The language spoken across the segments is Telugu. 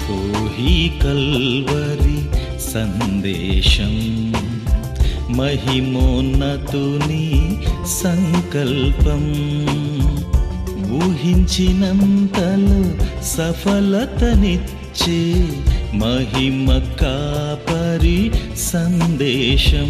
రోహి కల్వరి సందేశం మహిమోన్నతుని సంకల్పం ఊహించినంతలో సఫలతనిచ్చే మహిమ కాపరి సందేశం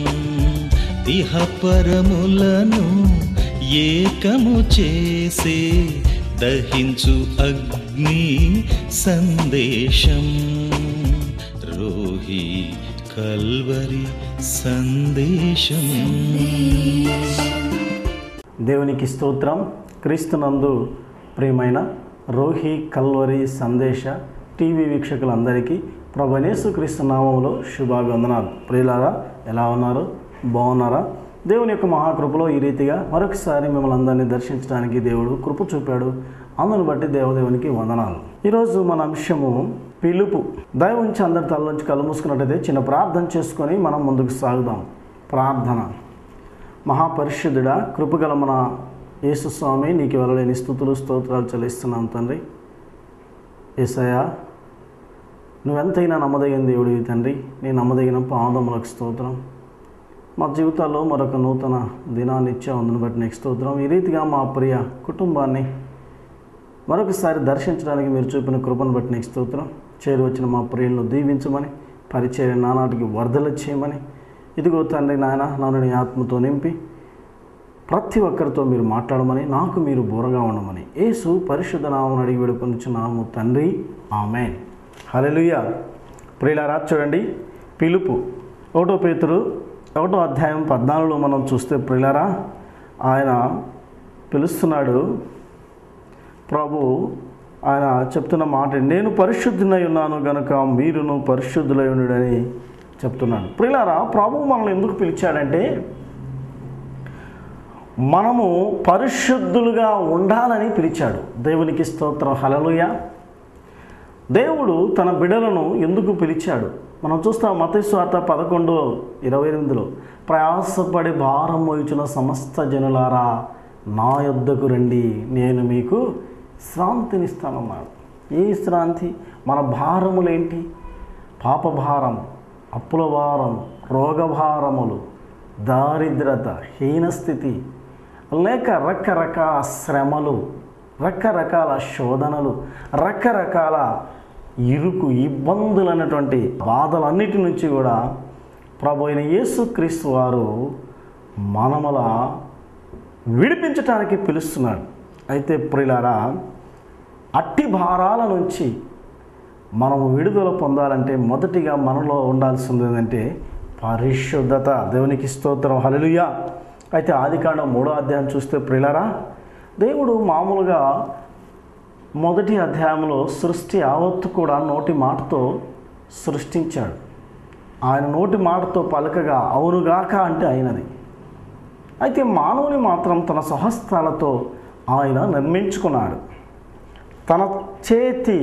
ఇహపరములను ఏకము చేసే దహించు అగ్ని సందేశం రోహి కల్వరి సందేశం దేవునికి స్తోత్రం క్రీస్తునందు ప్రియమైన రోహి కల్వరి సందేశ టీవీ వీక్షకులందరికీ ప్రభనేసు క్రీస్తు నామంలో శుభాభివందనాలు ప్రియులారా ఎలా ఉన్నారు బాగున్నారా దేవుని యొక్క మహాకృపలో ఈ రీతిగా మరొకసారి మిమ్మల్ని అందరినీ దర్శించడానికి దేవుడు కృప చూపాడు అందును బట్టి దేవదేవునికి వందనాలు ఈరోజు మన అంశము పిలుపు దైవం నుంచి అందరి తలలోంచి కళ్ళు మూసుకున్నట్టయితే చిన్న ప్రార్థన చేసుకొని మనం ముందుకు సాగుదాం ప్రార్థన మహాపరిశుద్ధుడా కృపగల మన యేసుస్వామి నీకు వెళ్ళలేని స్థుతులు స్తోత్రాలు చెల్లిస్తున్నాం తండ్రి ఏసయ్యా నువ్వెంతైనా నమ్మదగిన దేవుడివి తండ్రి నీ నమ్మదగిన పాదములకు స్తోత్రం మా జీవితాల్లో మరొక నూతన దినాన్ని ఇచ్చావు అందుని బట్టి నీకు స్తోత్రం ఈ రీతిగా మా ప్రియ కుటుంబాన్ని మరొకసారి దర్శించడానికి మీరు చూపిన కృపను బట్టి నీకు స్తోత్రం చేరి వచ్చిన మా ప్రియులను దీవించమని పరిచయ నానాటికి వరదలు చేయమని ఇదిగో తండ్రి నాయన నన్ను నీ ఆత్మతో నింపి ప్రతి ఒక్కరితో మీరు మాట్లాడమని నాకు మీరు బోరగా ఉండమని యేసు పరిశుద్ధ నామం అడిగి వేడుకొనిచున్నాము తండ్రి ఆమెన్ హల్లెలూయా ప్రియులారా చూడండి పిలుపు ఒకటో పేతురు ఒకటో అధ్యాయం పద్నాలుగులో మనం చూస్తే ప్రియులారా ఆయన పిలుస్తున్నాడు ప్రభు ఆయన చెప్తున్న మాట నేను పరిశుద్ధునై ఉన్నాను గనుక మీరును పరిశుద్ధులై ఉండుడని చెప్తున్నాడు ప్రియులారా ప్రభు మనల్ని ఎందుకు పిలిచాడంటే మనము పరిశుద్ధులుగా ఉండాలని పిలిచాడు దేవునికి స్తోత్రం హలలుయ దేవుడు తన బిడలను ఎందుకు పిలిచాడు మనం చూస్తాం మతస్వార్త పదకొండు ఇరవై ఎనిమిదిలో ప్రయాసపడి భారం మోయుచున్న సమస్త జనులారా నా యొద్దకు రండి నేను మీకు శ్రాంతినిస్తానన్నాడు ఏ శ్రాంతి మన భారములేంటి పాపభారం అప్పుల భారం రోగభారములు దారిద్రత హీనస్థితి లేక రకరకాల శ్రమలు రకరకాల శోధనలు రకరకాల ఇరుకు ఇబ్బందులు అనేటువంటి బాధలన్నిటి నుంచి కూడా ప్రభు అయిన యేసుక్రీస్తు వారు మనమల విడిపించటానికి పిలుస్తున్నాడు అయితే ప్రిలారా అట్టి భారాల నుంచి మనము విడుదల పొందాలంటే మొదటిగా మనలో ఉండాల్సింది ఏంటంటే పరిశుద్ధత దేవునికి స్తోత్రం హల్లెలూయా అయితే ఆదికాండం మూడో అధ్యాయం చూస్తే ప్రిలారా దేవుడు మామూలుగా మొదటి అధ్యాయంలో సృష్టి యావత్తు కూడా నోటి మాటతో సృష్టించాడు ఆయన నోటి మాటతో పలకగా అవునుగాక అంటే అయినది అయితే మానవుని మాత్రం తన స్వహస్తాలతో ఆయన నిర్మించుకున్నాడు తన చేతి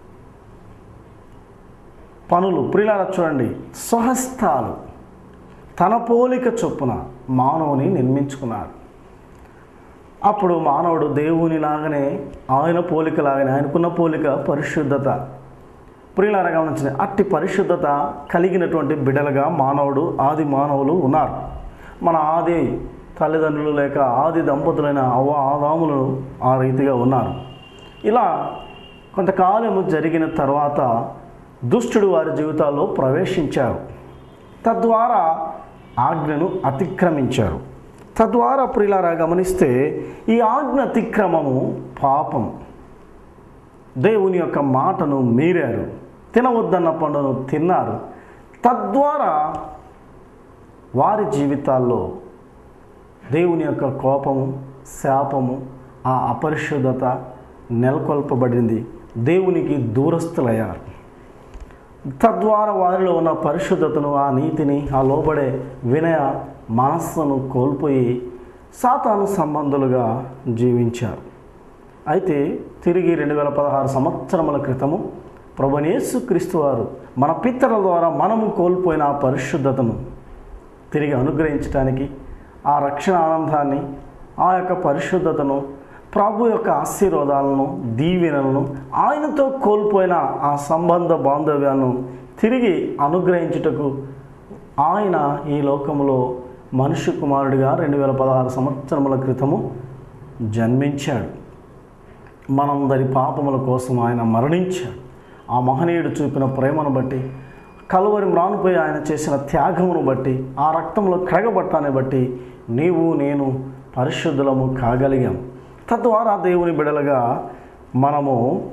పనులు ప్రియులారా చూడండి స్వహస్తాలు తన పోలిక చొప్పున మానవుని నిర్మించుకున్నాడు అప్పుడు మానవుడు దేవుని లాగానే ఆయన పోలిక లాగానే ఆయనకున్న పోలిక పరిశుద్ధత ప్రియులారా గమనించిన అట్టి పరిశుద్ధత కలిగినటువంటి బిడలుగా మానవుడు ఆది మానవులు ఉన్నారు మన ఆది తల్లిదండ్రులు లేక ఆది దంపతులైన అవ్వ ఆదాములు ఆ రీతిగా ఉన్నారు ఇలా కొంతకాలము జరిగిన తర్వాత దుష్టుడు వారి జీవితాల్లో ప్రవేశించారు తద్వారా ఆజ్ఞను అతిక్రమించారు తద్వారా ప్రియులారా గమనిస్తే ఈ ఆజ్ఞ అతిక్రమము పాపం దేవుని యొక్క మాటను మీరారు తినవద్దన్న పండును తిన్నారు తద్వారా వారి జీవితాల్లో దేవుని యొక్క కోపము శాపము ఆ అపరిశుద్ధత నెలకొల్పబడింది దేవునికి దూరస్తులయ్యారు తద్వారా వారిలో ఉన్న పరిశుద్ధతను ఆ నీతిని ఆ లోబడే వినయ మనస్సును కోల్పోయి సాతాను సంబంధులుగా జీవించారు అయితే తిరిగి రెండు వేల పదహారు సంవత్సరముల క్రితము ప్రభునేసు క్రీస్తు వారు మన పిత్తల ద్వారా మనము కోల్పోయిన ఆ పరిశుద్ధతను తిరిగి అనుగ్రహించడానికి ఆ రక్షణ ఆనందాన్ని ఆ యొక్క పరిశుద్ధతను ప్రభు యొక్క ఆశీర్వాదాలను దీవెనలను ఆయనతో కోల్పోయిన ఆ సంబంధ బాంధవ్యాలను తిరిగి అనుగ్రహించుటకు ఆయన ఈ లోకంలో మనుష్య కుమారుడిగా రెండు వేల పదహారు సంవత్సరముల క్రితము జన్మించాడు మనందరి పాపముల కోసం ఆయన మరణించాడు ఆ మహనీయుడు చూపిన ప్రేమను బట్టి కలువరి మ్రానుపై ఆయన చేసిన త్యాగమును బట్టి ఆ రక్తంలో కడగబట్టాన్ని బట్టి నీవు నేను పరిశుద్ధులము కాగలిగాం తద్వారా దేవుని బిడలుగా మనము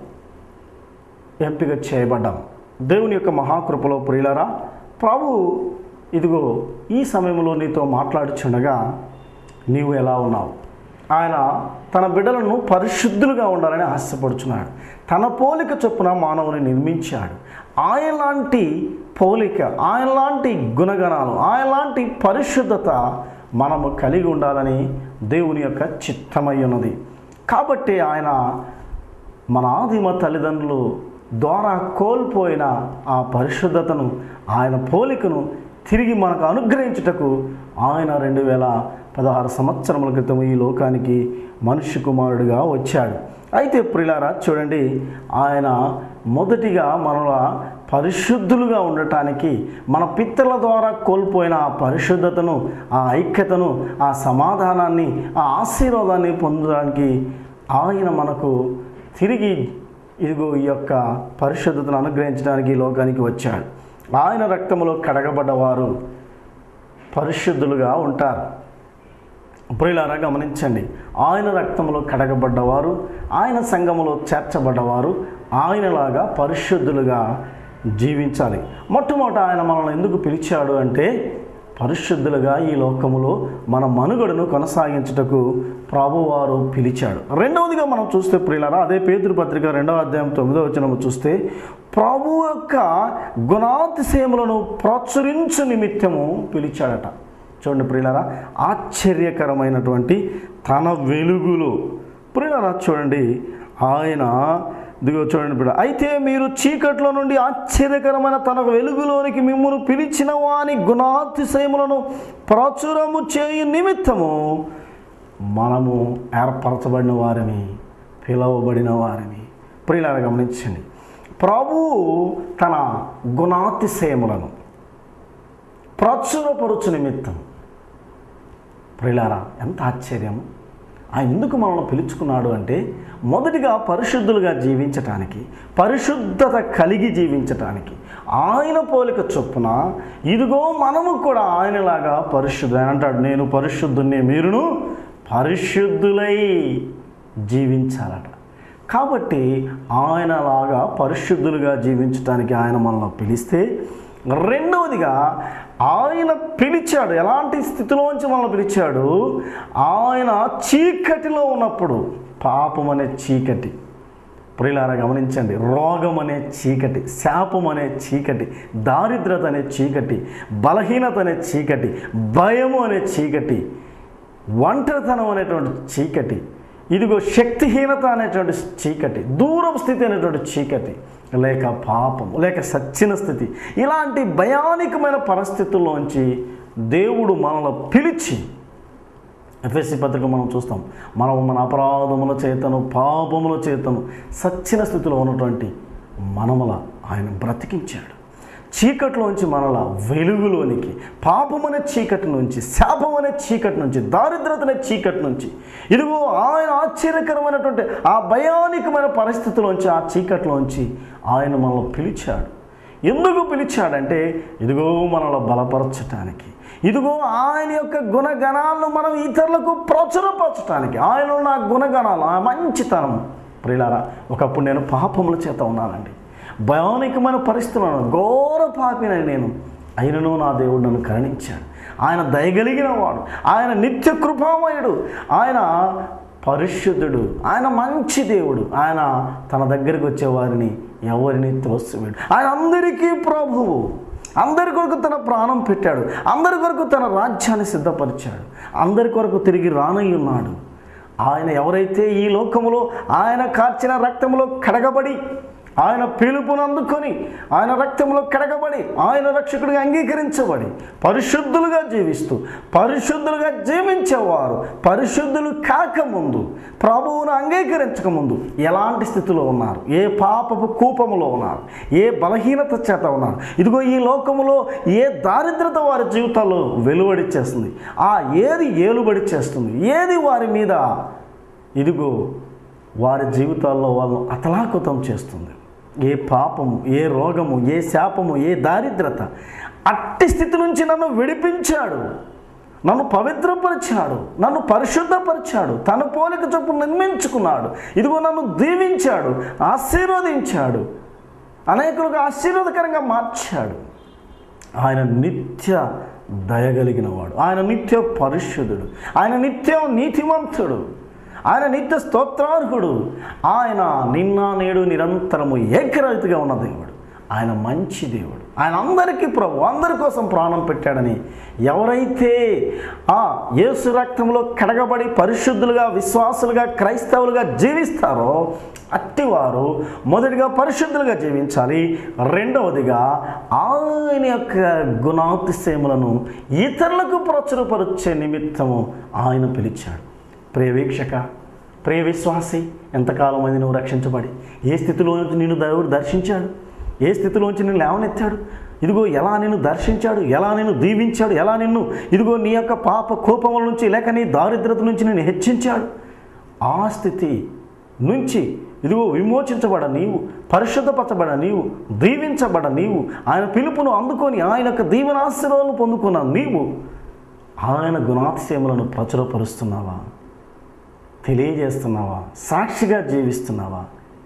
ఎంపిక చేయబడ్డాం దేవుని యొక్క మహాకృపలో ప్రియులరా ప్రభు ఇదిగో ఈ సమయంలో నీతో మాట్లాడుచుండగా నీవు ఎలా ఉన్నావు ఆయన తన బిడ్డలను పరిశుద్ధులుగా ఉండాలని ఆశపడుచున్నాడు తన పోలిక చొప్పున మానవుని నిర్మించాడు ఆయనలాంటి పోలిక ఆయనలాంటి గుణగణాలు ఆయనలాంటి పరిశుద్ధత మనము కలిగి ఉండాలని దేవుని యొక్క చిత్తమై ఉన్నది కాబట్టి ఆయన మన ఆదిమ తల్లిదండ్రులు ద్వారా కోల్పోయిన ఆ పరిశుద్ధతను ఆయన పోలికను తిరిగి మనకు అనుగ్రహించుటకు ఆయన రెండు వేల పదహారు సంవత్సరముల క్రితం ఈ లోకానికి మనుష్య కుమారుడిగా వచ్చాడు అయితే ప్రిలారా చూడండి ఆయన మొదటిగా మనల పరిశుద్ధులుగా ఉండటానికి మన పిత్తల ద్వారా కోల్పోయిన ఆ పరిశుద్ధతను ఆ ఐక్యతను ఆ సమాధానాన్ని ఆ ఆశీర్వాదాన్ని పొందడానికి ఆయన మనకు తిరిగి ఇదిగో ఈ యొక్క పరిశుద్ధతను అనుగ్రహించడానికి ఈ లోకానికి వచ్చాడు ఆయన రక్తములో కడగబడ్డవారు పరిశుద్ధులుగా ఉంటారు ప్రియులారా గమనించండి ఆయన రక్తంలో కడగబడ్డవారు ఆయన సంఘములో చేర్చబడ్డవారు ఆయనలాగా పరిశుద్ధులుగా జీవించాలి మొట్టమొదట ఆయన మనల్ని ఎందుకు పిలిచాడు అంటే పరిశుద్ధులుగా ఈ లోకములో మన మనుగడను కొనసాగించుటకు ప్రభువారు పిలిచాడు రెండవదిగా మనం చూస్తే ప్రియులారా అదే పేతురు పత్రిక రెండవ అధ్యాయం తొమ్మిదో వచనము చూస్తే ప్రభు యొక్క గుణాతిశయములను ప్రోత్సరించు నిమిత్తము పిలిచాడట చూడండి ప్రియులారా ఆశ్చర్యకరమైనటువంటి తన వెలుగులో ప్రియులారా చూడండి ఆయన దిగో చూడండి ప్రియుల అయితే మీరు చీకట్లో నుండి ఆశ్చర్యకరమైన తన వెలుగులోనికి మిమ్మల్ని పిలిచిన వాని గుణాతిశయములను ప్రచురము చేయు నిమిత్తము మనము ఏర్పరచబడిన వారిని పిలువబడిన వారిని ప్రియులారా గమనించండి ప్రభువు తన గుణాతిశయములను ప్రచురపరుచు నిమిత్తం ప్రిలారా ఎంత ఆశ్చర్యం ఆయన ఎందుకు మనల్ని పిలుచుకున్నాడు అంటే మొదటిగా పరిశుద్ధులుగా జీవించటానికి పరిశుద్ధత కలిగి జీవించటానికి ఆయన పోలిక చొప్పున ఇదిగో మనము కూడా ఆయనలాగా పరిశుద్ధ ఆయన అంటాడు నేను పరిశుద్ధుని మీరును పరిశుద్ధులై జీవించాలట కాబట్టి ఆయనలాగా పరిశుద్ధులుగా జీవించటానికి ఆయన మనల్ని పిలిస్తే రెండవదిగా ఆయన పిలిచాడు ఎలాంటి స్థితిలోంచి మనల్ని పిలిచాడు ఆయన చీకటిలో ఉన్నప్పుడు పాపం అనే చీకటి ప్రియులారా గమనించండి రోగం అనే చీకటి శాపం అనే చీకటి దారిద్రత అనే చీకటి బలహీనత అనే చీకటి భయము అనే చీకటి ఒంటరితనం అనేటువంటి చీకటి ఇదిగో శక్తిహీనత అనేటువంటి చీకటి దూరం స్థితి అనేటువంటి చీకటి లేక పాపం లేక సచ్చిన స్థితి ఇలాంటి భయానికమైన పరిస్థితుల్లోంచి దేవుడు మనల్ని పిలిచి ఎఫ్ఎస్సి పత్రిక మనం చూస్తాం మనం మన అపరాధముల చేతను పాపముల చేతను సచ్చిన స్థితిలో ఉన్నటువంటి మనమల ఆయన బ్రతికించాడు చీకట్లోంచి మనల వెలుగులోనికి పాపమనే చీకటి నుంచి శాపం అనే చీకటి నుంచి దారిద్రత అనే చీకటి నుంచి ఇదిగో ఆయన ఆశ్చర్యకరమైనటువంటి ఆ భయానికమైన పరిస్థితిలోంచి ఆ చీకటిలోంచి ఆయన మనల్ని పిలిచాడు ఎందుకు పిలిచాడంటే ఇదిగో మనల్ని బలపరచటానికి ఇదిగో ఆయన యొక్క గుణగణాలను మనం ఇతరులకు ప్రచురపరచడానికి ఆయన ఉన్న ఆ గుణగణాలు ఆ మంచితనం ప్రియులారా ఒకప్పుడు నేను పాపముల చేత ఉన్నానండి భయానికమైన పరిస్థితులను ఘోర పాపినని నేను అయినను నా దేవుడు నన్ను కరుణించాడు ఆయన దయగలిగిన వాడు ఆయన నిత్య కృపామయుడు ఆయన పరిశుద్ధుడు ఆయన మంచి దేవుడు ఆయన తన దగ్గరికి వచ్చే వారిని ఎవరిని త్రోసివేడు ఆయన అందరికీ ప్రభువు అందరి కొరకు తన ప్రాణం పెట్టాడు అందరి కొరకు తన రాజ్యాన్ని సిద్ధపరిచాడు అందరి కొరకు తిరిగి రానై ఉన్నాడు ఆయన ఎవరైతే ఈ లోకములో ఆయన కార్చిన రక్తములో కడగబడి ఆయన పిలుపును అందుకొని ఆయన రక్తంలో కడగబడి ఆయన రక్షకుడిగా అంగీకరించబడి పరిశుద్ధులుగా జీవిస్తూ పరిశుద్ధులుగా జీవించేవారు పరిశుద్ధులు కాకముందు ప్రభువును అంగీకరించకముందు ఎలాంటి స్థితిలో ఉన్నారు ఏ పాపపు కూపములో ఉన్నారు ఏ బలహీనత చేత ఉన్నారు ఇదిగో ఈ లోకములో ఏ దారిద్రత వారి జీవితాల్లో వెలువడి చేస్తుంది ఆ ఏది ఏలుబడి చేస్తుంది ఏది వారి మీద ఇదిగో వారి జీవితాల్లో వాళ్ళను అతలాకుతం చేస్తుంది ఏ పాపము ఏ రోగము ఏ శాపము ఏ దారిద్రత అట్టి స్థితి నుంచి నన్ను విడిపించాడు నన్ను పవిత్రపరిచాడు నన్ను పరిశుద్ధపరిచాడు తన పోలిక చొప్పు నిర్మించుకున్నాడు ఇదిగో నన్ను దీవించాడు ఆశీర్వదించాడు అనేకులకు ఆశీర్వాదకరంగా మార్చాడు ఆయన నిత్య దయగలిగిన వాడు ఆయన నిత్య పరిశుద్ధుడు ఆయన నిత్యం నీతిమంతుడు ఆయన నిత్య స్తోత్రార్హుడు ఆయన నిన్న నేడు నిరంతరము ఏకరైతుగా ఉన్న దేవుడు ఆయన మంచి దేవుడు ఆయన అందరికీ ప్రభు అందరి కోసం ప్రాణం పెట్టాడని ఎవరైతే ఆ యేసు రక్తంలో కడగబడి పరిశుద్ధులుగా విశ్వాసులుగా క్రైస్తవులుగా జీవిస్తారో అట్టివారు మొదటిగా పరిశుద్ధులుగా జీవించాలి రెండవదిగా ఆయన యొక్క గుణాతిశయములను ఇతరులకు ప్రచురపరిచే నిమిత్తము ఆయన పిలిచాడు ప్రియ వీక్షక ప్రియ విశ్వాసి ఎంతకాలం మంది నువ్వు రక్షించబడి ఏ స్థితిలో నుంచి నిన్ను దేవుడు దర్శించాడు ఏ స్థితిలోంచి నిన్ను లేవనెత్తాడు ఇదిగో ఎలా నిన్ను దర్శించాడు ఎలా నిన్ను దీవించాడు ఎలా నిన్ను ఇదిగో నీ యొక్క పాప కోపముల నుంచి లేక నీ దారిద్రత నుంచి నిన్ను హెచ్చించాడు ఆ స్థితి నుంచి ఇదిగో విమోచించబడ నీవు పరిశుద్ధపరచబడ నీవు దీవించబడ నీవు ఆయన పిలుపును అందుకొని ఆయన యొక్క దీవెనాశీర్వాదాలను పొందుకున్న నీవు ఆయన గుణాతిశయములను ప్రచురపరుస్తున్నావా తెలియజేస్తున్నావా సాక్షిగా జీవిస్తున్నావా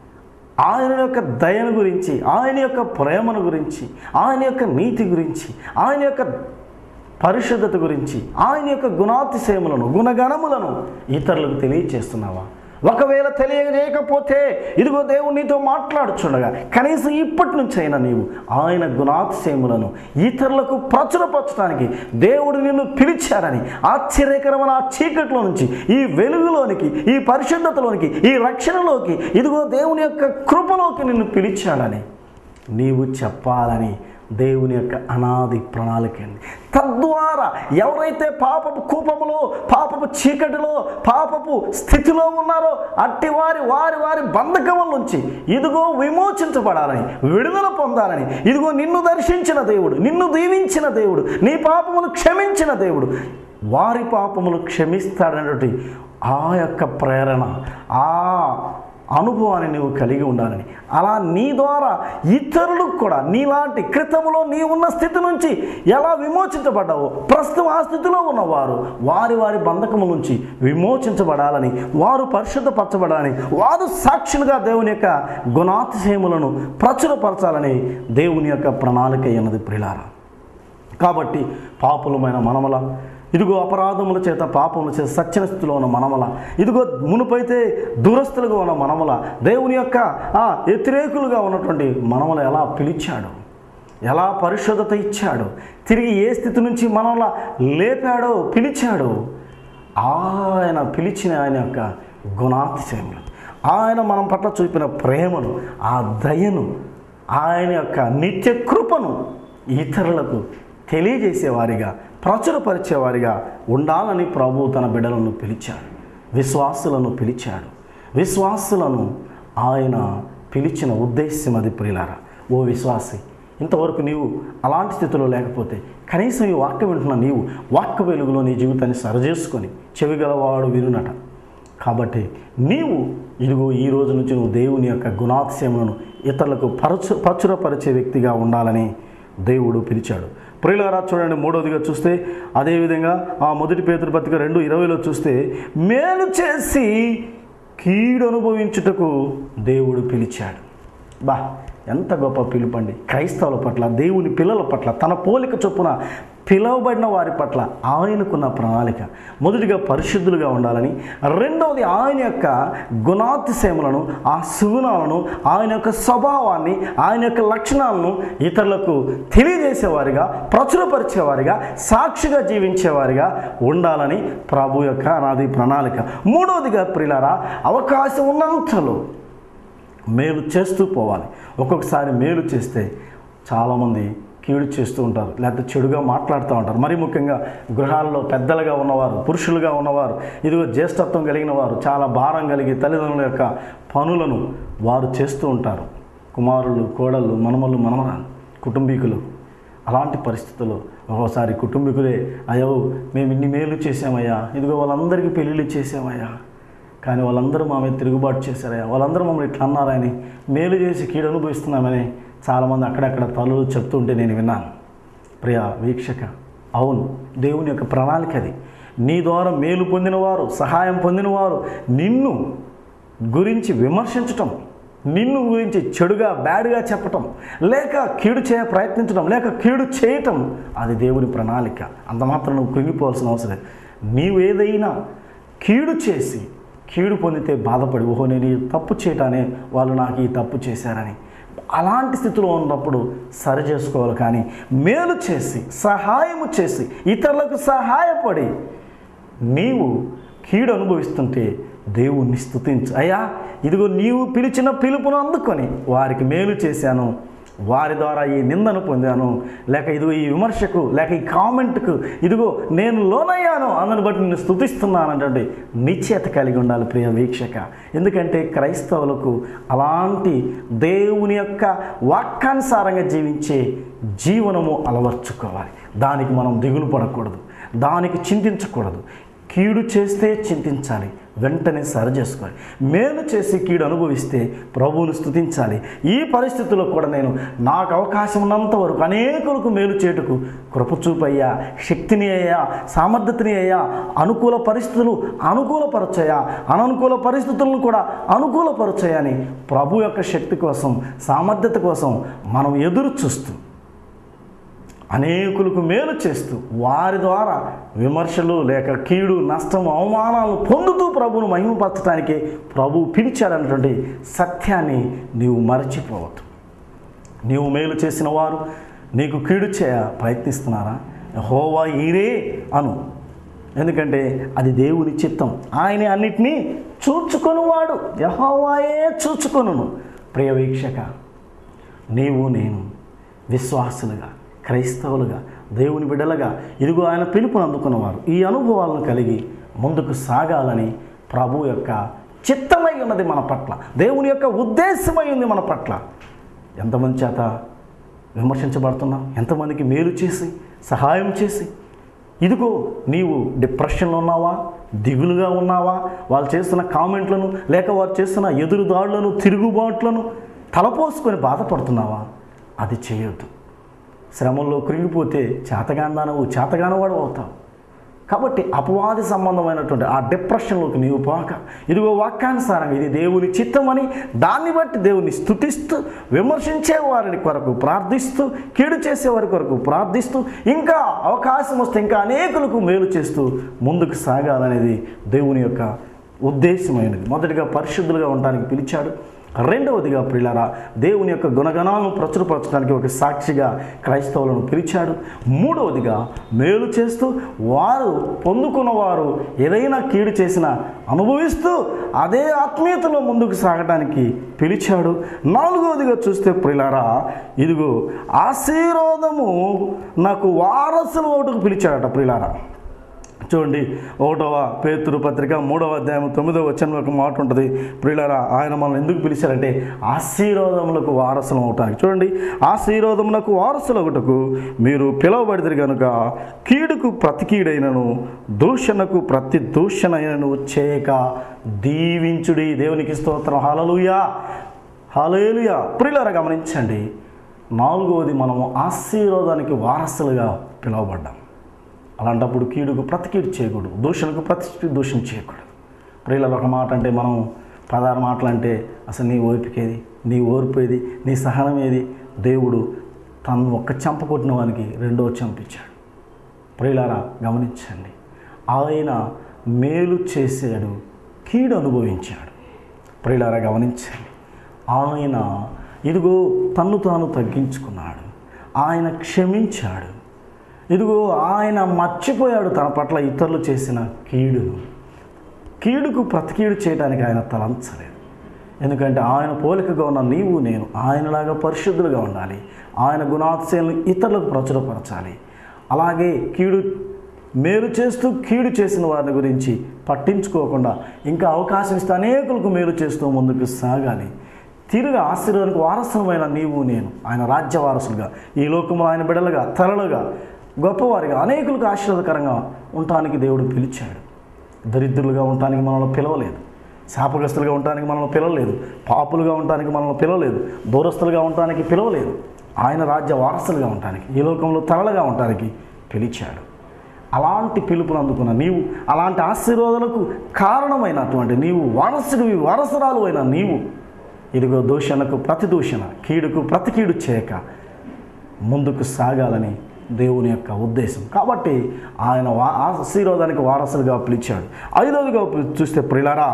ఆయన యొక్క దయను గురించి ఆయన యొక్క ప్రేమను గురించి ఆయన యొక్క నీతి గురించి ఆయన యొక్క పరిశుద్ధత గురించి ఆయన యొక్క గుణాతిశయములను గుణగణములను ఇతరులకు తెలియచేస్తున్నావా ఒకవేళ తెలియజేయకపోతే ఇదిగో దేవుడు నీతో మాట్లాడుచుండగా కనీసం ఇప్పటి నుంచి అయినా నీవు ఆయన గుణాతిశయములను ఇతరులకు ప్రచురపరచడానికి దేవుడు నిన్ను పిలిచారని ఆశ్చర్యకరమైన ఆ చీకట్లో నుంచి ఈ వెలుగులోనికి ఈ పరిశుద్ధతలోనికి ఈ రక్షణలోకి ఇదిగో దేవుని యొక్క కృపలోకి నిన్ను పిలిచాడని నీవు చెప్పాలని దేవుని యొక్క అనాది ప్రణాళిక అండి తద్వారా ఎవరైతే పాపపు కూపములో పాపపు చీకటిలో పాపపు స్థితిలో ఉన్నారో అట్టి వారి వారి వారి బంధకముల నుంచి ఇదిగో విమోచించబడాలని విడుదల పొందాలని ఇదిగో నిన్ను దర్శించిన దేవుడు నిన్ను దీవించిన దేవుడు నీ పాపములు క్షమించిన దేవుడు వారి పాపములు క్షమిస్తాడనేటువంటి ఆ యొక్క ప్రేరణ ఆ అనుభవాన్ని నువ్వు కలిగి ఉండాలని అలా నీ ద్వారా ఇతరులకు కూడా నీలాంటి క్రితములో నీ ఉన్న స్థితి నుంచి ఎలా విమోచించబడ్డావో ప్రస్తుతం ఆ స్థితిలో ఉన్నవారు వారి వారి బంధకము నుంచి విమోచించబడాలని వారు పరిశుద్ధపరచబడాలని వారు సాక్షులుగా దేవుని యొక్క గుణాతిశయములను ప్రచురపరచాలని దేవుని యొక్క ప్రణాళిక అన్నది ప్రిలారా కాబట్టి పాపులమైన మనమల ఇదిగో అపరాధముల చేత పాపముల చేత సత్యన స్థితిలో ఉన్న మనమల ఇదిగో మునుపైతే దూరస్తులుగా ఉన్న మనమల దేవుని యొక్క ఆ వ్యతిరేకులుగా ఉన్నటువంటి మనమల ఎలా పిలిచాడు ఎలా పరిశుద్ధత ఇచ్చాడు తిరిగి ఏ స్థితి నుంచి మనమల లేపాడో పిలిచాడు ఆయన పిలిచిన ఆయన యొక్క గుణాతిశయములు ఆయన మనం పట్ల చూపిన ప్రేమను ఆ దయను ఆయన యొక్క నిత్య కృపను ఇతరులకు తెలియజేసేవారిగా ప్రచురపరిచేవారిగా ఉండాలని ప్రభు తన బిడ్డలను పిలిచాడు విశ్వాసులను పిలిచాడు విశ్వాసులను ఆయన పిలిచిన ఉద్దేశం అది ప్రియులారా ఓ విశ్వాసి ఇంతవరకు నీవు అలాంటి స్థితిలో లేకపోతే కనీసం ఈ వాక్యం వింటున్న నీవు వాక్య వెలుగులో నీ జీవితాన్ని సరిచేసుకొని చెవిగలవాడు వినునట కాబట్టి నీవు ఇదిగో ఈ రోజు నుంచి నువ్వు దేవుని యొక్క గుణాతిశయములను ఇతరులకు పరచు ప్రచురపరిచే వ్యక్తిగా ఉండాలని దేవుడు పిలిచాడు ప్రియులారా చూడండి మూడవదిగా చూస్తే అదేవిధంగా ఆ మొదటి పేతురు పత్రిక రెండు ఇరవైలో చూస్తే మేలు చేసి కీడు అనుభవించుటకు దేవుడు పిలిచాడు బా ఎంత గొప్ప పిలుపండి క్రైస్తవుల పట్ల దేవుని పిల్లల పట్ల తన పోలిక చొప్పున పిలువబడిన వారి పట్ల ఆయనకున్న ప్రణాళిక మొదటిగా పరిశుద్ధులుగా ఉండాలని రెండవది ఆయన యొక్క గుణాతిశయములను ఆ సుగుణాలను ఆయన యొక్క స్వభావాన్ని ఆయన యొక్క లక్షణాలను ఇతరులకు తెలియజేసేవారిగా ప్రచురపరిచేవారిగా సాక్షిగా జీవించేవారిగా ఉండాలని ప్రభు యొక్క అనాది ప్రణాళిక మూడవదిగా ప్రిలారా అవకాశం ఉన్నంతలో మేలు చేస్తూ పోవాలి ఒక్కొక్కసారి మేలు చేస్తే చాలామంది కీడు చేస్తూ ఉంటారు లేకపోతే చెడుగా మాట్లాడుతూ ఉంటారు మరి ముఖ్యంగా గృహాల్లో పెద్దలుగా ఉన్నవారు పురుషులుగా ఉన్నవారు ఇదిగో జ్యేష్ఠత్వం కలిగిన వారు చాలా భారం కలిగి తల్లిదండ్రుల యొక్క పనులను వారు చేస్తూ ఉంటారు కుమారులు కోడళ్ళు మనమలు మనమరాలు కుటుంబీకులు అలాంటి పరిస్థితుల్లో ఒక్కోసారి కుటుంబీకులే అయ్యో మేము ఇన్ని మేలు చేసామయ్యా ఇదిగో వాళ్ళందరికీ పెళ్ళిళ్ళు చేసామయ్యా కానీ వాళ్ళందరూ మా మీద తిరుగుబాటు చేశారయ్యా వాళ్ళందరూ మమ్మల్ని ఇట్లా అన్నారని మేలు చేసి కీడు అనుభవిస్తున్నామని చాలామంది అక్కడక్కడ తలలు చెప్తుంటే నేను విన్నాను ప్రియ వీక్షక అవును దేవుని యొక్క ప్రణాళిక అది నీ ద్వారా మేలు పొందినవారు సహాయం పొందినవారు నిన్ను గురించి విమర్శించటం నిన్ను గురించి చెడుగా బ్యాడ్గా చెప్పటం లేక కీడు చేయ ప్రయత్నించడం లేక కీడు చేయటం అది దేవుని ప్రణాళిక అంత మాత్రం నువ్వు కృంగిపోవాల్సిన అవసరం లేదు నీవు ఏదైనా కీడు చేసి కీడు పొందితే బాధపడి ఓహో నేను ఈ తప్పు చేయటానే వాళ్ళు నాకు ఈ తప్పు చేశారని అలాంటి స్థితిలో ఉన్నప్పుడు సరి చేసుకోవాలి కానీ మేలు చేసి సహాయము చేసి ఇతరులకు సహాయపడి నీవు కీడు అనుభవిస్తుంటే దేవుణ్ణి స్తుతించు అయ్యా ఇదిగో నీవు పిలిచిన పిలుపును అందుకొని వారికి మేలు చేశాను వారి ద్వారా ఈ నిందను పొందాను లేక ఇదిగో ఈ విమర్శకు లేక ఈ కామెంట్కు ఇదిగో నేను లోనయ్యాను అందుని బట్టి నేను స్థుతిస్తున్నానంటే నిశ్చేత కలిగి ఉండాలి ప్రియ వీక్షక ఎందుకంటే క్రైస్తవులకు అలాంటి దేవుని యొక్క వాక్యానుసారంగా జీవించే జీవనము అలవర్చుకోవాలి దానికి మనం దిగులు పడకూడదు దానికి చింతించకూడదు కీడు చేస్తే చింతించాలి వెంటనే సరి చేసుకోవాలి మేలు చేసి కీడు అనుభవిస్తే ప్రభువును స్తుతించాలి ఈ పరిస్థితుల్లో కూడా నేను నాకు అవకాశం ఉన్నంత వరకు అనేకులకు మేలు చేటుకు కృప చూపయ్యా శక్తిని అయ్యా సామర్థ్యతని అయ్యా అనుకూల పరిస్థితులు అనుకూలపరచయా అననుకూల పరిస్థితులను కూడా అనుకూలపరచయని ప్రభు యొక్క శక్తి కోసం సామర్థ్యత కోసం మనం ఎదురు చూస్తూ అనేకులకు మేలు చేస్తూ వారి ద్వారా విమర్శలు లేక కీడు నష్టం అవమానాలు పొందుతూ ప్రభువును మహిమపరచడానికి ప్రభు పిలిచాడన్నటువంటి సత్యాన్ని నీవు మరచిపోవద్దు నీవు మేలు చేసిన వారు నీకు కీడు చేయ ప్రయత్నిస్తున్నారా హోవా ఈరే అను ఎందుకంటే అది దేవుని చిత్తం ఆయనే అన్నిటినీ చూచుకొనువాడు యహోవాయే చూచుకొనును ప్రియ వీక్షక నీవు నేను విశ్వాసులుగా క్రైస్తవులుగా దేవుని బిడ్డలుగా ఇదిగో ఆయన పిలుపును అందుకున్నవారు ఈ అనుభవాలను కలిగి ముందుకు సాగాలని ప్రభు యొక్క చిత్తమై ఉన్నది మన పట్ల దేవుని యొక్క ఉద్దేశమై ఉంది మన పట్ల ఎంతమంది చేత విమర్శించబడుతున్నాం ఎంతమందికి మేలు చేసి సహాయం చేసి ఇదిగో నీవు డిప్రెషన్లో ఉన్నావా దిగులుగా ఉన్నావా వాళ్ళు చేస్తున్న కామెంట్లను లేక వారు చేస్తున్న ఎదురుదాడులను తిరుగుబాట్లను తలపోసుకొని బాధపడుతున్నావా అది చేయొద్దు శ్రమంలో కృంగిపోతే చేతగాందానవు చేతగానవాడు అవుతావు కాబట్టి అపవాది సంబంధమైనటువంటి ఆ డిప్రెషన్లోకి నీవు పోక ఇదిగో వాక్యానుసారంగా ఇది దేవుని చిత్తమని దాన్ని బట్టి దేవుని స్థుతిస్తూ విమర్శించే వారిని కొరకు ప్రార్థిస్తూ కీడు చేసే వారి కొరకు ప్రార్థిస్తూ ఇంకా అవకాశం వస్తే ఇంకా అనేకులకు మేలు చేస్తూ ముందుకు సాగాలనేది దేవుని యొక్క ఉద్దేశమైనది మొదటిగా పరిశుద్ధులుగా ఉండడానికి పిలిచాడు రెండవదిగా ప్రియులారా దేవుని యొక్క గుణగణాలను ప్రచురపరచడానికి ఒక సాక్షిగా క్రైస్తవులను పిలిచాడు మూడవదిగా మేలు చేస్తూ వారు పొందుకున్నవారు ఏదైనా కీడు చేసినా అనుభవిస్తూ అదే ఆత్మీయతలో ముందుకు సాగడానికి పిలిచాడు నాలుగవదిగా చూస్తే ప్రియులారా ఇదిగో ఆశీర్వాదము నాకు వారసులు ఒకటికి పిలిచాడట ప్రియులారా చూడండి ఒకటవ పేతురు పత్రిక మూడవ అధ్యాయం తొమ్మిదవ వచనంలో ఒక మాట ఉంటుంది ప్రియులారా ఆయన మనం ఎందుకు పిలిచారంటే ఆశీర్వాదములకు వారసులం అవటానికి చూడండి ఆశీర్వాదములకు వారసులు ఒకటకు మీరు పిలువబడితే కనుక కీడుకు ప్రతి కీడైనను దూషణకు ప్రతి దూషణైనను చేయక దీవించుడి దేవునికి స్తోత్రం హలలుయా హలేలుయా ప్రియులారా గమనించండి నాలుగవది మనము ఆశీర్వాదానికి వారసులుగా పిలువబడ్డాం అలాంటప్పుడు కీడుకు ప్రతి కీడు చేయకూడదు దూషణకు ప్రతి దూషణ చేయకూడదు ప్రియులలో ఒక మాట అంటే మనం పదహారు మాటలు అంటే అసలు నీ ఓపికేది నీ ఓర్పేది నీ సహనం ఏది దేవుడు తను ఒక్క చెంప కొట్టిన వానికి రెండో చంపించాడు ప్రియులారా గమనించండి ఆయన మేలు చేశాడు కీడు అనుభవించాడు ప్రియులారా గమనించండి ఆయన ఇదిగో తన్ను తాను తగ్గించుకున్నాడు ఆయన క్షమించాడు ఇదిగో ఆయన మర్చిపోయాడు తన పట్ల ఇతరులు చేసిన కీడును కీడుకు ప్రతికీడు చేయడానికి ఆయన తలంచలేదు ఎందుకంటే ఆయన పోలికగా ఉన్న నీవు నేను ఆయనలాగా పరిశుద్ధులుగా ఉండాలి ఆయన గుణాతిశయాలను ఇతరులకు ప్రచురపరచాలి అలాగే కీడు మేలు చేస్తూ కీడు చేసిన వారిని గురించి పట్టించుకోకుండా ఇంకా అవకాశం ఇస్తే అనేకులకు మేలు చేస్తూ ముందుకు సాగాలి తిరిగి ఆశీర్వాదానికి వారసులమైన నీవు నేను ఆయన రాజ్య వారసులుగా ఈ లోకంలో ఆయన బిడలుగా తరలుగా గొప్పవారిగా అనేకులకు ఆశీర్వాదకరంగా ఉండటానికి దేవుడు పిలిచాడు దరిద్రులుగా ఉండటానికి మనల్ని పిలవలేదు శాపగ్రస్తులుగా ఉండటానికి మనల్ని పిలవలేదు పాపులుగా ఉండటానికి మనల్ని పిలవలేదు దూరస్తులుగా ఉండటానికి పిలవలేదు ఆయన రాజ్య వారసులుగా ఉండటానికి ఈ లోకంలో తరలుగా ఉండటానికి పిలిచాడు అలాంటి పిలుపును అందుకున్న నీవు అలాంటి ఆశీర్వాదాలకు కారణమైనటువంటి నీవు వారసుడివి వారసురాలు అయిన నీవు ఇదిగో దూషణకు ప్రతి దూషణ కీడుకు ప్రతి కీడు చేయక ముందుకు సాగాలని దేవుని యొక్క ఉద్దేశం కాబట్టి ఆయన వా ఆశీర్వాదానికి వారసులుగా పిలిచాడు ఐదవదిగా చూస్తే ప్రిలరా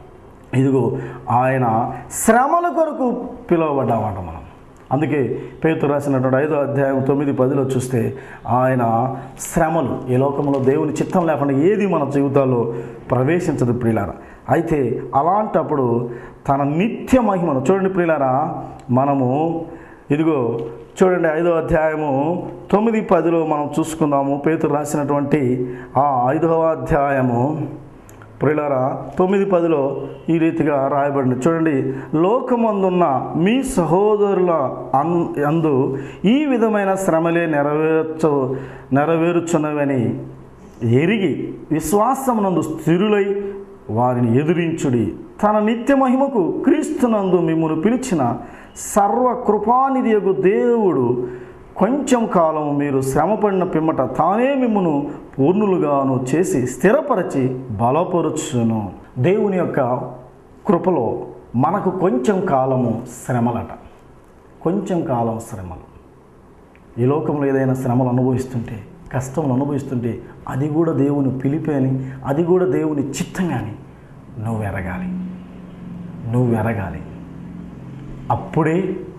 ఇదిగో ఆయన శ్రమల కొరకు పిలువబడ్డామాట మనం అందుకే పేతురు రాసినటువంటి ఐదో అధ్యాయం తొమ్మిది పదిలో చూస్తే ఆయన శ్రమలు ఈ లోకంలో దేవుని చిత్తం లేకుండా ఏది మన జీవితాల్లో ప్రవేశించదు ప్రియులారా అయితే అలాంటప్పుడు తన నిత్య మహిమను చూడండి ప్రియులారా మనము ఇదిగో చూడండి ఐదో అధ్యాయము తొమ్మిది పదిలో మనం చూసుకుందాము పేతురు రాసినటువంటి ఆ ఐదవ అధ్యాయము ప్రియులారా తొమ్మిది పదిలో ఈ రీతిగా రాయబడింది చూడండి లోకమందున్న మీ సహోదరుల అన్ అందు ఈ విధమైన శ్రమలే నెరవేర్చ నెరవేరుచున్నవని ఎరిగి విశ్వాసమునందు స్థిరులై వారిని ఎదురించుడి తన నిత్య మహిమకు క్రీస్తునందు మిమ్మల్ని పిలిచిన సర్వ కృపానిధియగు దేవుడు కొంచెం కాలం మీరు శ్రమపడిన పిమ్మట తానే మిమ్మను పూర్ణులుగాను చేసి స్థిరపరచి బలపరుచును దేవుని యొక్క కృపలో మనకు కొంచెం కాలము శ్రమలట కొంచెం కాలం శ్రమలు ఈ లోకంలో ఏదైనా శ్రమలు అనుభవిస్తుంటే కష్టములు అనుభవిస్తుంటే అది కూడా దేవుని పిలిపే అని అది కూడా దేవుని చిత్తంగా అని నువ్వు ఎరగాలి నువ్వు ఎరగాలి అప్పుడే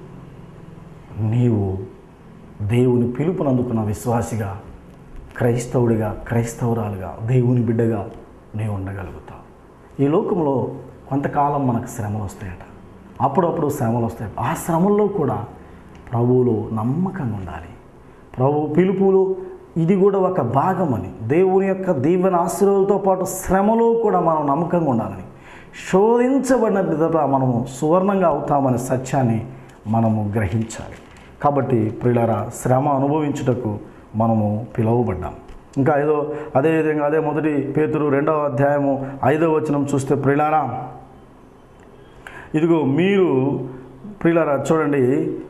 నీవు దేవుని పిలుపునందుకున్న విశ్వాసిగా క్రైస్తవుడిగా క్రైస్తవురాలుగా దేవుని బిడ్డగా నీవు ఉండగలుగుతావు ఈ లోకంలో కొంతకాలం మనకు శ్రమలు వస్తాయట అప్పుడప్పుడు శ్రమలు వస్తాయి ఆ శ్రమల్లో కూడా ప్రభువులో నమ్మకంగా ఉండాలి ప్రభు పిలుపులో ఇది కూడా ఒక భాగమని దేవుని యొక్క దీవెన ఆశీర్వాదాలతో పాటు శ్రమలో కూడా మనం నమ్మకంగా ఉండాలని శోధించబడిన పిదట మనము సువర్ణంగా అవుతామనే సత్యాన్ని మనము గ్రహించాలి కాబట్టి ప్రియులారా శ్రమ అనుభవించుటకు మనము పిలువబడ్డాం ఇంకా ఐదో అదేవిధంగా అదే మొదటి పేతురు రెండవ అధ్యాయము ఐదవ వచనం చూస్తే ప్రియులారా ఇదిగో మీరు ప్రియులారా చూడండి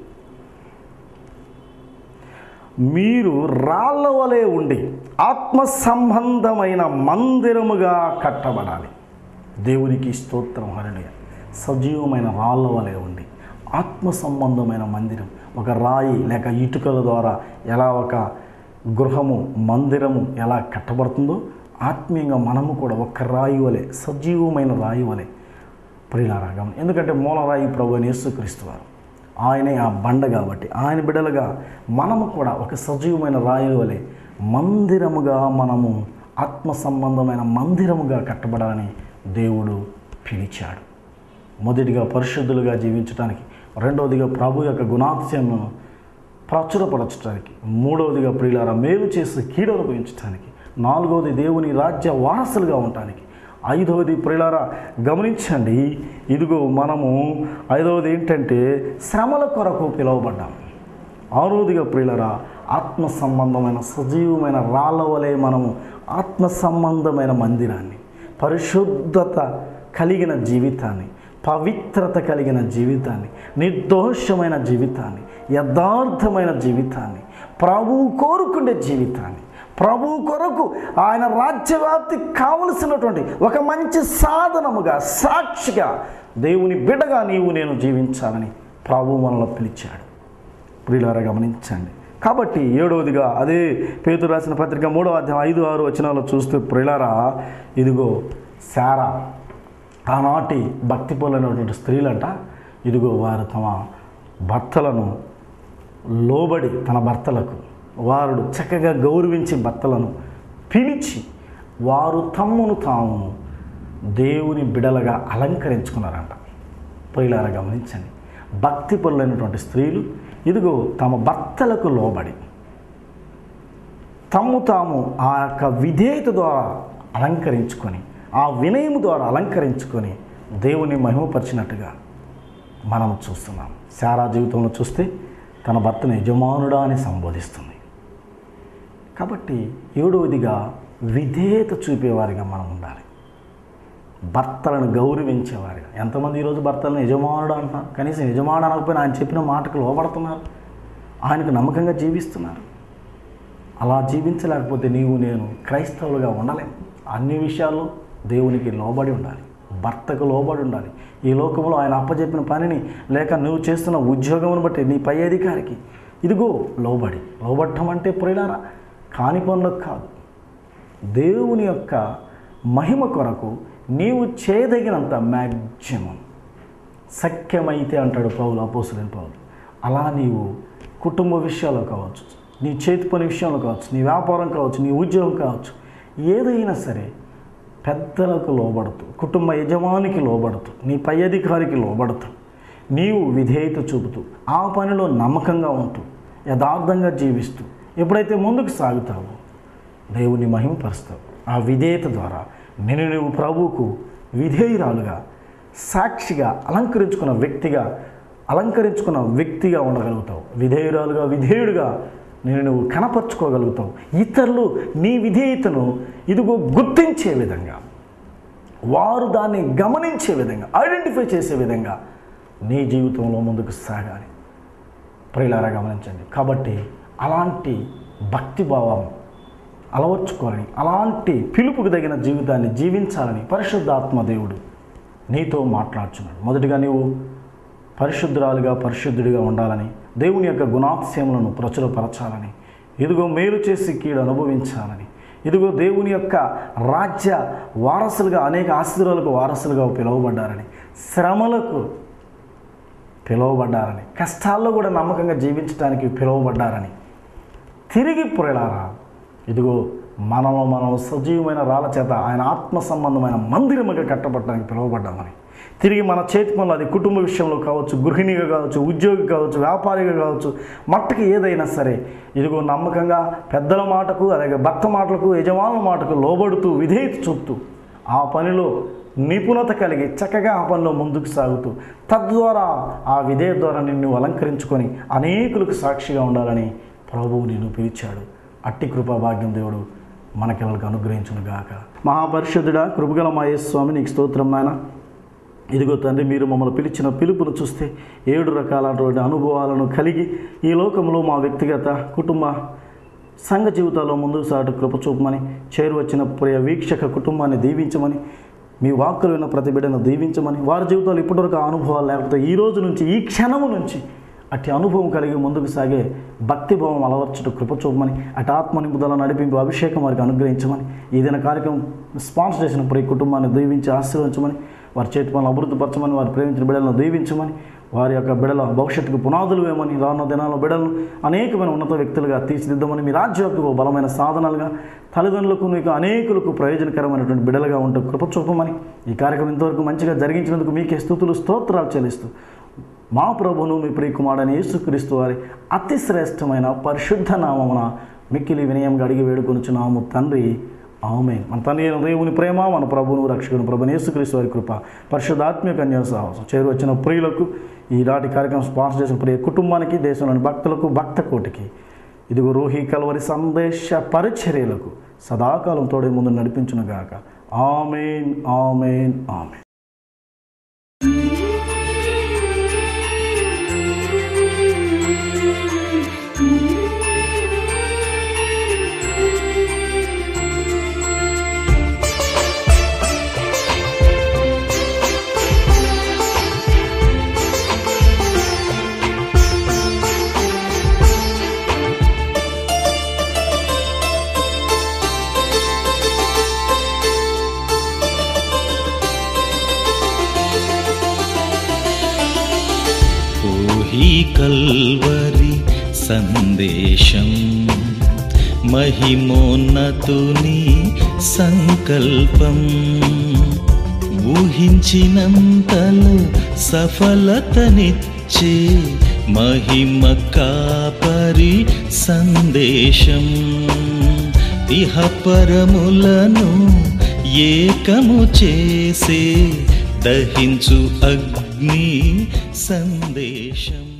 మీరు రాళ్ళ వలె ఉండి ఆత్మ సంబంధమైన మందిరముగా కట్టబడాలి దేవునికి స్తోత్రం హరణీయ సజీవమైన రాళ్ళ వలె ఉండి ఆత్మ సంబంధమైన మందిరం ఒక రాయి లేక ఇటుకల ద్వారా ఎలా ఒక గృహము మందిరము ఎలా కట్టబడుతుందో ఆత్మీయంగా మనము కూడా ఒక రాయి వలె సజీవమైన రాయి వలె ప్రియులారాగం ఎందుకంటే మూలరాయి ప్రభు అని యేసుక్రీస్తు వారు ఆయనే ఆ బండ కాబట్టి ఆయన బిడలుగా మనము కూడా ఒక సజీవమైన రాయి వలె మందిరముగా మనము ఆత్మ సంబంధమైన మందిరముగా కట్టబడాలని దేవుడు పిలిచాడు మొదటిగా పరిశుద్ధులుగా జీవించడానికి రెండవదిగా ప్రభు యొక్క గుణాతిశయను ప్రచురపరచడానికి మూడవదిగా ప్రియులార మేలు చేసి కీడు అనుభవించడానికి నాలుగవది దేవుని రాజ్య వారసులుగా ఉండటానికి ఐదవది ప్రియులారా గమనించండి ఇదిగో మనము ఐదవది ఏంటంటే శ్రమల కొరకు పిలువబడ్డాం ఆరోదిగా ప్రియులరా ఆత్మ సంబంధమైన సజీవమైన రాళ్ళ వలె మనము ఆత్మ సంబంధమైన మందిరాన్ని పరిశుద్ధత కలిగిన జీవితాన్ని పవిత్రత కలిగిన జీవితాన్ని నిర్దోషమైన జీవితాన్ని యథార్థమైన జీవితాన్ని ప్రభువు కోరుకునే జీవితాన్ని ప్రభు కొరకు ఆయన రాజ్యవ్యాప్తి కావలసినటువంటి ఒక మంచి సాధనముగా సాక్షిగా దేవుని బిడ్డగా నీవు నేను జీవించాలని ప్రభు మనలో పిలిచాడు ప్రియులారా గమనించండి కాబట్టి ఏడవదిగా అదే పేతురు రాసిన పత్రిక మూడవ అధ్యాయం ఐదు ఆరు వచనాలు చూస్తే ప్రియులారా ఇదిగో శారా ఆనాటి భక్తి పొలైనటువంటి స్త్రీలంట ఇదిగో వారు తమ భర్తలను లోబడి తన భర్తలకు వారు చక్కగా గౌరవించి భర్తలను పిలిచి వారు తమ్మును తాము దేవుని బిడలగా అలంకరించుకున్నారంట ప్రియులారా గమనించండి భక్తి పరులైనటువంటి స్త్రీలు ఇదిగో తమ భర్తలకు లోబడి తమ్ము తాము ఆ యొక్క విధేయత ద్వారా అలంకరించుకొని ఆ వినయము ద్వారా అలంకరించుకొని దేవుని మహిమపరిచినట్టుగా మనం చూస్తున్నాం శారా జీవితంలో చూస్తే తన భర్తను యజమానుడా అని సంబోధిస్తుంది కాబట్టి ఏడవదిగా విధేయత చూపేవారిగా మనం ఉండాలి భర్తలను గౌరవించేవారిగా ఎంతమంది ఈరోజు భర్తలను యజమానుడు అంటున్నారు కనీసం యజమానుడు అనకపోయినా ఆయన చెప్పిన మాటకు లోపడుతున్నారు ఆయనకు నమ్మకంగా జీవిస్తున్నారు అలా జీవించలేకపోతే నీవు నేను క్రైస్తవులుగా ఉండలేం అన్ని విషయాల్లో దేవునికి లోబడి ఉండాలి భర్తకు లోబడి ఉండాలి ఈ లోకంలో ఆయన అప్పచెప్పిన పనిని లేక నువ్వు చేస్తున్న ఉద్యోగమును బట్టి నీ పై అధికారికి ఇదిగో లోబడి లోబడటం అంటే ప్రియులారా కాని పనులకు కాదు దేవుని యొక్క మహిమ కొరకు నీవు చేయదగినంత మ్యాక్సిమం సఖ్యమైతే అంటాడు పౌలు అపోసులేని పౌలు అలా నీవు కుటుంబ విషయాల్లో కావచ్చు నీ చేతి పని విషయంలో కావచ్చు నీ వ్యాపారం కావచ్చు నీ ఉద్యోగం కావచ్చు ఏదైనా సరే పెద్దలకు లోబడుతూ కుటుంబ యజమానికి లోబడుతూ నీ పై అధికారికి లోబడుతూ నీవు విధేయత చూపుతూ ఆ పనిలో నమ్మకంగా ఉంటూ యథార్థంగా జీవిస్తూ ఎప్పుడైతే ముందుకు సాగుతావో దేవుని మహిమపరుస్తావు ఆ విధేయత ద్వారా నేను నువ్వు ప్రభువుకు విధేయురాలుగా సాక్షిగా అలంకరించుకున్న వ్యక్తిగా అలంకరించుకున్న వ్యక్తిగా ఉండగలుగుతావు విధేయురాలుగా విధేయుడిగా నేను నువ్వు కనపరుచుకోగలుగుతావు ఇతరులు నీ విధేయతను ఇదిగో గుర్తించే విధంగా వారు దాన్ని గమనించే విధంగా ఐడెంటిఫై చేసే విధంగా నీ జీవితంలో ముందుకు సాగాలి ప్రియులారా గమనించండి కాబట్టి అలాంటి భక్తి భావం అలవర్చుకోవాలని అలాంటి పిలుపుకు తగిన జీవితాన్ని జీవించాలని పరిశుద్ధాత్మ దేవుడు నీతో మాట్లాడుచున్నాడు మొదటిగా నీవు పరిశుద్ధురాలుగా పరిశుద్ధుడిగా ఉండాలని దేవుని యొక్క గుణాత్స్యములను ప్రచురపరచాలని ఇదిగో మేలు చేసి కీడు అనుభవించాలని ఇదిగో దేవుని యొక్క రాజ్య వారసులుగా అనేక ఆశీర్వాదాలకు వారసులుగా పిలువబడ్డారని శ్రమలకు పిలువబడ్డారని కష్టాల్లో కూడా నమ్మకంగా జీవించడానికి పిలువబడ్డారని తిరిగి పురలారా ఇదిగో మనలో మనం సజీవమైన రాళ్ళ చేత ఆయన ఆత్మ సంబంధమైన మందిరముగా కట్టబడడానికి పిలువబడ్డామని తిరిగి మన చేతి పనులు అది కుటుంబ విషయంలో కావచ్చు గృహిణిగా కావచ్చు ఉద్యోగి కావచ్చు వ్యాపారిగా కావచ్చు మట్టకి ఏదైనా సరే ఇదిగో నమ్మకంగా పెద్దల మాటకు అలాగే భర్త మాటలకు యజమానుల మాటకు లోబడుతూ విధేయత చూపుతూ ఆ పనిలో నిపుణత కలిగి చక్కగా ఆ పనిలో ముందుకు సాగుతూ తద్వారా ఆ విధేయత ద్వారా నిన్ను అలంకరించుకొని అనేకులకు సాక్షిగా ఉండాలని ప్రభువు నిన్ను పిలిచాడు అట్టి కృపా భాగ్యం దేవుడు మనకిళ్ళకి అనుగ్రహించును గాక మహాపరిషుద్ధుడా కృపగల మా స్వామి నీకు స్తోత్రం నాయన ఇదిగో తండ్రి మీరు మమ్మల్ని పిలిచిన పిలుపును చూస్తే ఏడు రకాలైనటువంటి అనుభవాలను కలిగి ఈ లోకంలో మా వ్యక్తిగత కుటుంబ సంఘ జీవితాల్లో ముందుకు సాటు కృప చూపమని చేరువచ్చిన ప్రియ వీక్షక కుటుంబాన్ని దీవించమని మీ వాక్కులు విన్న ప్రతి బిడ్డను దీవించమని వారి జీవితాలు ఇప్పటివరకు ఆ అనుభవాలు లేకపోతే ఈ రోజు నుంచి ఈ క్షణము నుంచి అట్టి అనుభవం కలిగి ముందుకు సాగే భక్తి భావం అలవర్చుట కృప చూపమని అటు ఆత్మ నింపుదల నడిపింపు అభిషేకం వారికి అనుగ్రహించమని ఏదైనా కార్యక్రమం స్పాన్సర్ చేసిన ప్రతి కుటుంబాన్ని దీవించి ఆశీర్వదించమని వారి చేతి పనులు అభివృద్ధిపరచమని వారి ప్రేమించిన బిడ్డలను దీవించమని వారి యొక్క బిడల భవిష్యత్తుకు పునాదులు వేయమని రానున్న దినాల్లో బిడలను అనేకమైన ఉన్నత వ్యక్తులుగా తీర్చిదిద్దమని మీ రాజ్యాలకు బలమైన సాధనాలుగా తల్లిదండ్రులకు మీకు అనేకులకు ప్రయోజనకరమైనటువంటి బిడలుగా ఉంటూ కృప చూపమని ఈ కార్యక్రమం ఇంతవరకు మంచిగా జరిగించినందుకు మీకే స్థుతులు స్తోత్రాలు చెల్లిస్తూ మా ప్రభును మీ ప్రియకుమారుడని యేసుక్రీస్తు వారి అతి శ్రేష్టమైన పరిశుద్ధ నామమున మిక్కిలి వినయంగా అడిగి వేడుకొనుచున్నాము తండ్రి ఆమె మన తండ్రి అయిన దేవుని ప్రేమ మన ప్రభువును రక్షకుని ప్రభు యేసుక్రీస్తు వారి కృప పరిశుద్ధాత్మీయ కన్యా సాహసం చేరు వచ్చిన ప్రియులకు ఈనాటి కార్యక్రమం స్పాన్సర్ చేసిన ప్రియ కుటుంబానికి దేశంలోని భక్తులకు భక్త కోటికి ఇదిగో రోహి కలవరి సందేశ పరిచర్యలకు సదాకాలం తోడే ముందు నడిపించునుగాక ఆమెన్ ఆమెన్ ఆమెన్ ఊహి కల్వరి సందేశం మహిమోన్నతుని సంకల్పం ఊహించినంతలో సఫలతనిచ్చే మహిమ కాపరి సందేశం ఇహపరములను ఏకము చేసే దహించు అగ్ని సందేశం